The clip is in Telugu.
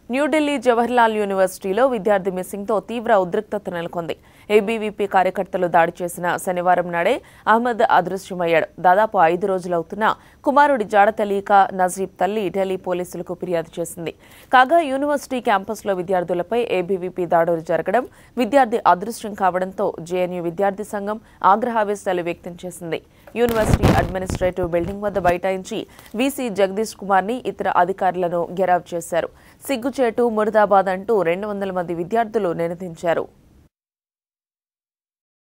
న్యూఢిల్లీ జవహర్లాల్ యూనివర్సిటీలో విద్యార్థి మిస్సింగ్తో తీవ్ర ఉద్రిక్తత నెలకొంది ఏబీవీపీ కార్యకర్తలు దాడి చేసిన శనివారం నాడే అహ్మద్ అదృశ్యమయ్యాడు దాదాపు ఐదు రోజులవుతున్నా కుమారుడి జాడ తెలియక నజీబ్ తల్లి ఢిల్లీ పోలీసులకు ఫిర్యాదు చేసింది కాగా యూనివర్సిటీ క్యాంపస్లో విద్యార్థులపై ఏబీవీపీ దాడులు జరగడం విద్యార్థి అదృశ్యం కావడంతో జేఎన్యూ విద్యార్థి సంఘం ఆగ్రహావేశాలు వ్యక్తం చేసింది యూనివర్సిటీ అడ్మినిస్ట్రేటివ్ బిల్డింగ్ వద్ద బైఠాయించి వీసీ జగదీష్ కుమార్ ని ఇతర అధికారులను గెరావ్ చేశారు సిగ్గుచేటు మురదాబాద్ అంటూ రెండు వందల మంది విద్యార్థులు నినదించారు